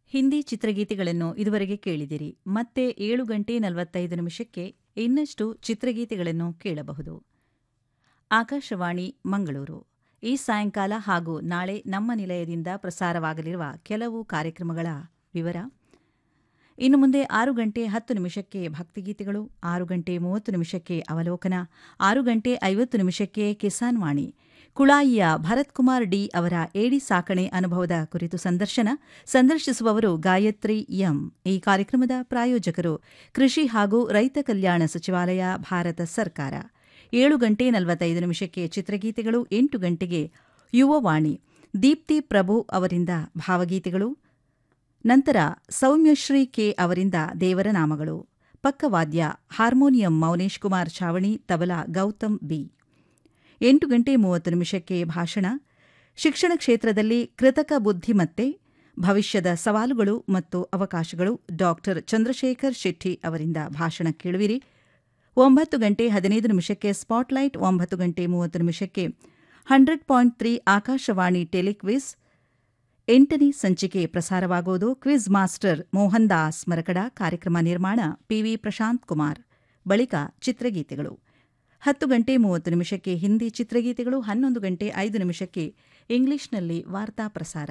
ಹಿಂದಿ ಚಿತ್ರಗೀತೆಗಳನ್ನು ಇದುವರೆಗೆ ಕೇಳಿದಿರಿ ಮತ್ತೆ ಏಳು ಗಂಟೆ ನಲವತ್ತೈದು ನಿಮಿಷಕ್ಕೆ ಇನ್ನಷ್ಟು ಚಿತ್ರಗೀತೆಗಳನ್ನು ಕೇಳಬಹುದು ಆಕಾಶವಾಣಿ ಮಂಗಳೂರು ಈ ಸಾಯಂಕಾಲ ಹಾಗೂ ನಾಳೆ ನಮ್ಮ ನಿಲಯದಿಂದ ಪ್ರಸಾರವಾಗಲಿರುವ ಕೆಲವು ಕಾರ್ಯಕ್ರಮಗಳ ವಿವರ ಇನ್ನು ಮುಂದೆ ಆರು ಗಂಟೆ ಹತ್ತು ನಿಮಿಷಕ್ಕೆ ಭಕ್ತಿಗೀತೆಗಳು ಆರು ಗಂಟೆ ಮೂವತ್ತು ನಿಮಿಷಕ್ಕೆ ಅವಲೋಕನ ಆರು ಗಂಟೆ ಐವತ್ತು ನಿಮಿಷಕ್ಕೆ ಕಿಸಾನ್ ವಾಣಿ ಕುಳಾಯಿಯ ಭರತ್ ಕುಮಾರ್ ಡಿ ಅವರ ಏಡಿ ಸಾಕಣೆ ಅನುಭವದ ಕುರಿತು ಸಂದರ್ಶನ ಸಂದರ್ಶಿಸುವವರು ಗಾಯತ್ರಿ ಎಂ ಈ ಕಾರ್ಯಕ್ರಮದ ಪ್ರಾಯೋಜಕರು ಕೃಷಿ ಹಾಗೂ ರೈತ ಕಲ್ಯಾಣ ಸಚಿವಾಲಯ ಭಾರತ ಸರ್ಕಾರ ಏಳು ಗಂಟೆ ನಲವತ್ತೈದು ನಿಮಿಷಕ್ಕೆ ಚಿತ್ರಗೀತೆಗಳು ಎಂಟು ಗಂಟೆಗೆ ಯುವವಾಣಿ ದೀಪ್ತಿ ಪ್ರಭು ಅವರಿಂದ ಭಾವಗೀತೆಗಳು ನಂತರ ಸೌಮ್ಯಶ್ರೀ ಕೆ ಅವರಿಂದ ದೇವರ ನಾಮಗಳು ಪಕ್ಕವಾದ್ಯ ಹಾರ್ಮೋನಿಯಂ ಮೌನೇಶ್ ಕುಮಾರ್ ಛಾವಣಿ ತಬಲಾ ಗೌತಮ್ ಬಿ ಎಂಟು ಗಂಟೆ ಮೂವತ್ತು ನಿಮಿಷಕ್ಕೆ ಭಾಷಣ ಶಿಕ್ಷಣ ಕ್ಷೇತ್ರದಲ್ಲಿ ಕೃತಕ ಬುದ್ಧಿಮತ್ತೆ ಭವಿಷ್ಯದ ಸವಾಲುಗಳು ಮತ್ತು ಅವಕಾಶಗಳು ಡಾಕ್ಟರ್ ಚಂದ್ರಶೇಖರ್ ಶೆಟ್ಟಿ ಅವರಿಂದ ಭಾಷಣ ಕೇಳುವಿರಿ ಒಂಬತ್ತು ಗಂಟೆ ಹದಿನೈದು ನಿಮಿಷಕ್ಕೆ ಸ್ಪಾಟ್ಲೈಟ್ ಒಂಬತ್ತು ಗಂಟೆ ಮೂವತ್ತು ನಿಮಿಷಕ್ಕೆ hundred point three Akashvani telequiz ಎಂಟನೇ ಸಂಚಿಕೆ ಪ್ರಸಾರವಾಗುವುದು ಕ್ವಿಜ್ ಮಾಸ್ಟರ್ ಮೋಹನ್ ದಾಸ್ ಮರಕಡ ಕಾರ್ಯಕ್ರಮ ನಿರ್ಮಾಣ ಪಿವಿ ಪ್ರಶಾಂತ್ ಕುಮಾರ್ ಬಳಿಕ ಚಿತ್ರಗೀತೆಗಳು ಹತ್ತು ಗಂಟೆ ಮೂವತ್ತು ನಿಮಿಷಕ್ಕೆ ಹಿಂದಿ ಚಿತ್ರಗೀತೆಗಳು ಹನ್ನೊಂದು ಗಂಟೆ ಐದು ನಿಮಿಷಕ್ಕೆ ಇಂಗ್ಲಿಷ್ನಲ್ಲಿ ವಾರ್ತಾ ಪ್ರಸಾರ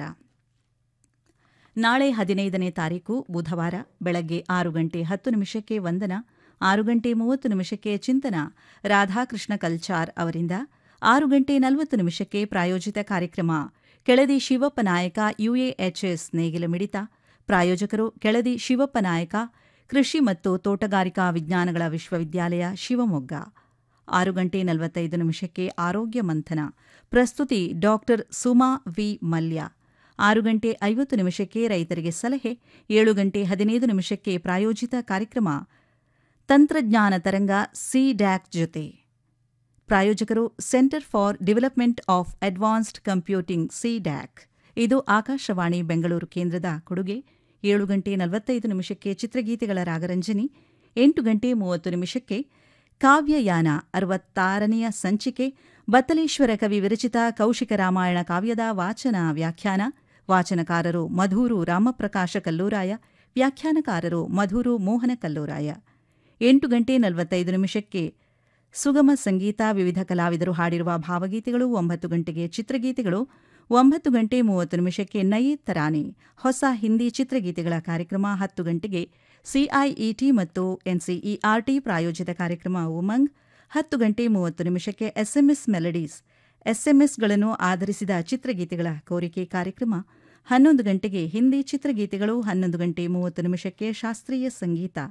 ನಾಳೆ ಹದಿನೈದನೇ ತಾರೀಕು ಬುಧವಾರ ಬೆಳಗ್ಗೆ ಆರು ಗಂಟೆ ಹತ್ತು ನಿಮಿಷಕ್ಕೆ ವಂದನ ಆರು ಗಂಟೆ ಮೂವತ್ತು ನಿಮಿಷಕ್ಕೆ ಚಿಂತನ ರಾಧಾಕೃಷ್ಣ ಕಲ್ಚಾರ್ ಅವರಿಂದ ಆರು ಗಂಟೆ ನಲವತ್ತು ನಿಮಿಷಕ್ಕೆ ಪ್ರಾಯೋಜಿತ ಕಾರ್ಯಕ್ರಮ ಕೆಳದಿ ಶಿವಪ್ಪ ನಾಯಕ ಯುಎಎಚ್ಎಸ್ ನೇಗಿಲ ಮಿಡಿತ ಪ್ರಾಯೋಜಕರು ಕೆಳದಿ ಶಿವಪ್ಪ ನಾಯಕ ಕೃಷಿ ಮತ್ತು ತೋಟಗಾರಿಕಾ ವಿಜ್ಞಾನಗಳ ವಿಶ್ವವಿದ್ಯಾಲಯ ಶಿವಮೊಗ್ಗ ಆರು ಗಂಟೆ ನಲವತ್ತೈದು ನಿಮಿಷಕ್ಕೆ ಆರೋಗ್ಯ ಮಂಥನ ಪ್ರಸ್ತುತಿ ಡಾಕ್ಟರ್ ಸುಮಾ ವಿ ಮಲ್ಯ ಆರು ಗಂಟೆ ಐವತ್ತು ನಿಮಿಷಕ್ಕೆ ರೈತರಿಗೆ ಸಲಹೆ ಏಳು ಗಂಟೆ ಹದಿನೈದು ನಿಮಿಷಕ್ಕೆ ಪ್ರಾಯೋಜಿತ ಕಾರ್ಯಕ್ರಮ ತಂತ್ರಜ್ಞಾನ ತರಂಗ ಸಿ ಡ್ಯಾಕ್ ಜೊತೆ ಪ್ರಾಯೋಜಕರು centre for development of advanced computing C DAC ಇದು ಆಕಾಶವಾಣಿ ಬೆಂಗಳೂರು ಕೇಂದ್ರದ ಕೊಡುಗೆ ಏಳು ಗಂಟೆ ನಲವತ್ತೈದು ನಿಮಿಷಕ್ಕೆ ಚಿತ್ರಗೀತೆಗಳ ರಾಗರಂಜನಿ ಎಂಟು ಗಂಟೆ ಮೂವತ್ತು ನಿಮಿಷಕ್ಕೆ ಕಾವ್ಯಯಾನ ಅರವತ್ತಾರನೆಯ ಸಂಚಿಕೆ ಬತ್ತಲೇಶ್ವರ ಕವಿ ವಿರಚಿತ ಕೌಶಿಕ ರಾಮಾಯಣ ಕಾವ್ಯದ ವಾಚನ ವ್ಯಾಖ್ಯಾನ ವಾಚನಕಾರರು ಮಧೂರು ರಾಮಪ್ರಕಾಶ ಕಲ್ಲೂರಾಯ ವ್ಯಾಖ್ಯಾನಕಾರರು ಮಧೂರು ಮೋಹನ ಕಲ್ಲೂರಾಯ ಎಂಟು ಗಂಟೆ ನಲವತ್ತೈದು ನಿಮಿಷಕ್ಕೆ ಸುಗಮ ಸಂಗೀತ ವಿವಿಧ ಕಲಾವಿದರು ಹಾಡಿರುವ ಭಾವಗೀತೆಗಳು ಒಂಬತ್ತು ಗಂಟೆಗೆ ಚಿತ್ರಗೀತೆಗಳು ಒಂಬತ್ತು ಗಂಟೆ ಮೂವತ್ತು ನಿಮಿಷಕ್ಕೆ ನಯೇ ತರಾನೆ ಹೊಸ ಹಿಂದಿ ಚಿತ್ರಗೀತೆಗಳ ಕಾರ್ಯಕ್ರಮ ಹತ್ತು ಗಂಟೆಗೆ ಸಿಐಇಟಿ ಮತ್ತು ಎನ್ಸಿಇಆರ್ಟಿ ಪ್ರಾಯೋಜಿತ ಕಾರ್ಯಕ್ರಮ ಉಮಂಗ್ ಹತ್ತು ಗಂಟೆ ಮೂವತ್ತು ನಿಮಿಷಕ್ಕೆ ಎಸ್ಎಂಎಸ್ ಮೆಲಡೀಸ್ ಎಸ್ಎಂಎಸ್ಗಳನ್ನು ಆಧರಿಸಿದ ಚಿತ್ರಗೀತೆಗಳ ಕೋರಿಕೆ ಕಾರ್ಯಕ್ರಮ ಹನ್ನೊಂದು ಗಂಟೆಗೆ ಹಿಂದಿ ಚಿತ್ರಗೀತೆಗಳು ಹನ್ನೊಂದು ಗಂಟೆ ಮೂವತ್ತು ನಿಮಿಷಕ್ಕೆ ಶಾಸ್ತ್ರೀಯ ಸಂಗೀತ